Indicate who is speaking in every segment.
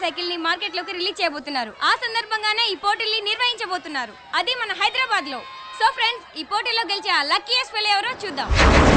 Speaker 1: Cycle ని market లోకి release చేయబోతున్నారు ఆ సందర్భంగానే ఈ పోటీల్ని నిర్వహించబోతున్నారు అది మన హైదరాబాద్ లో సో ఫ్రెండ్స్ ఈ పోటీలో గెలిచే ఆ లక్కీయెస్ట్ పిల్ల ఎవరో చూద్దాం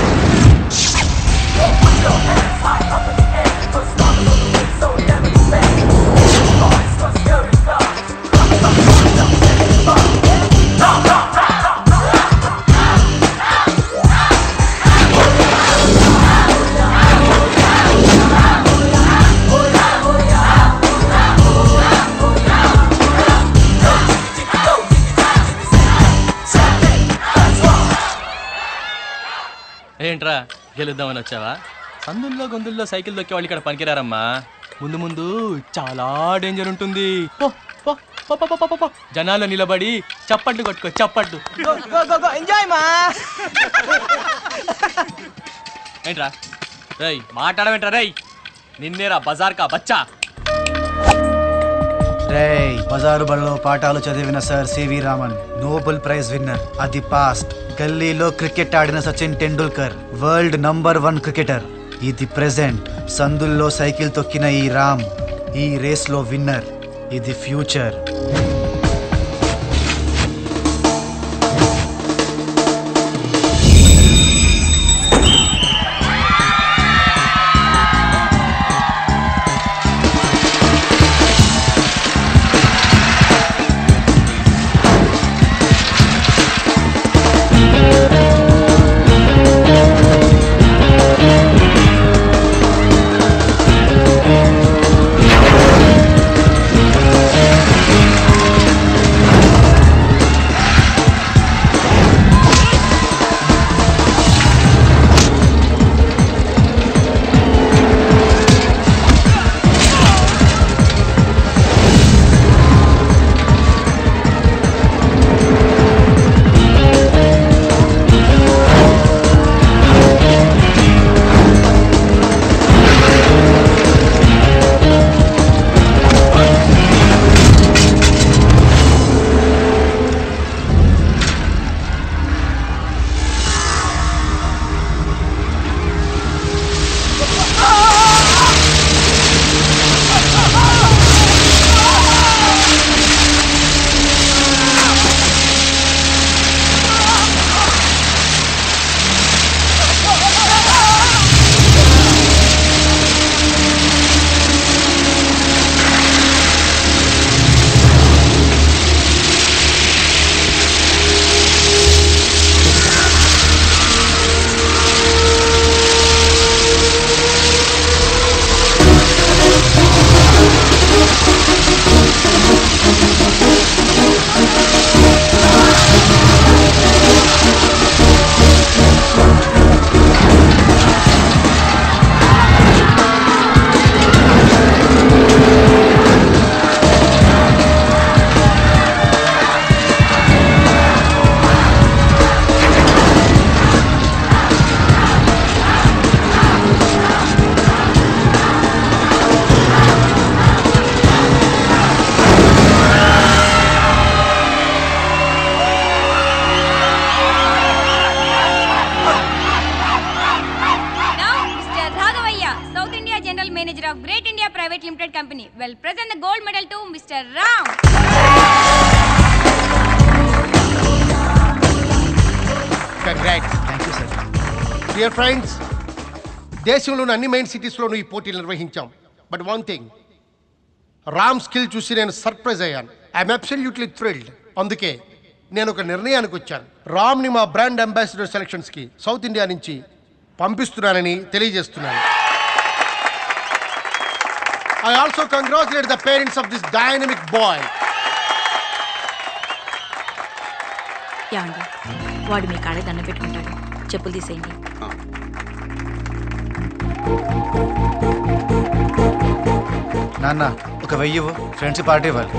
Speaker 2: ఏంట్రా గెలుద్దామని వచ్చావా సందుల్లో గొంతుల్లో సైకిల్ దొక్కే వాళ్ళు ఇక్కడ పనికిరారమ్మా ముందు ముందు చాలా డేంజర్ ఉంటుంది పో, పో, పో, పో, పో, పో, పో. జనాల్లో నిలబడి చప్పట్లు కొట్టుకో చప్పట్లు
Speaker 3: ఎంజాయ్ మా
Speaker 2: ఏంట్రా రేయ్ మాట్లాడమేంట్రా రేయ్ నిన్నేరా బజార్ కా బచ్చా
Speaker 4: రేయ్ బజారు బడిలో పాఠాలు చదివిన sir C V Raman Nobel prize winner అది పాస్ట్ గల్లీలో క్రికెట్ ఆడిన Sachin Tendulkar world number one cricketer ఇది ప్రెసెంట్ సందుల్లో సైకిల్ తొక్కిన ఈ రామ్ ఈ రేస్లో విన్నర్ ఇది future
Speaker 1: Now, Mr. Raghavaya, South India General Manager of Great India Private Limited Company, will present the gold medal to Mr. Ram.
Speaker 5: Congrats
Speaker 4: thank you sir
Speaker 5: dear friends దేశంలోని అన్ని main సిటీస్లోనూ ఈ పోటీలు నిర్వహించాం but one thing Ram skill చూసి నేను surprise అయ్యాను I'm absolutely thrilled అందుకే నేను ఒక నిర్ణయానికి వచ్చాను రామ్ని మా బ్రాండ్ అంబాసిడర్ సెలక్షన్స్కి సౌత్ ఇండియా నుంచి పంపిస్తున్నానని తెలియజేస్తున్నాను I also congratulate the parents of this dynamic boy
Speaker 6: ఏమండి వాడు మీ కాళ్ళ దండ పెట్టుకుంటాడు చెప్పులు తీసేయండి
Speaker 4: నాన్న ఒక వెయ్యి ఇవ్వు. ఫ్రెండ్స్ పార్టీ ఇవ్వాలి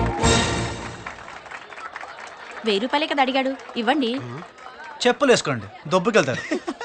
Speaker 6: వెయ్యి రూపాయలే కదా అడిగాడు ఇవ్వండి
Speaker 4: చెప్పులు వేసుకోండి దొబ్బుకెళ్తారు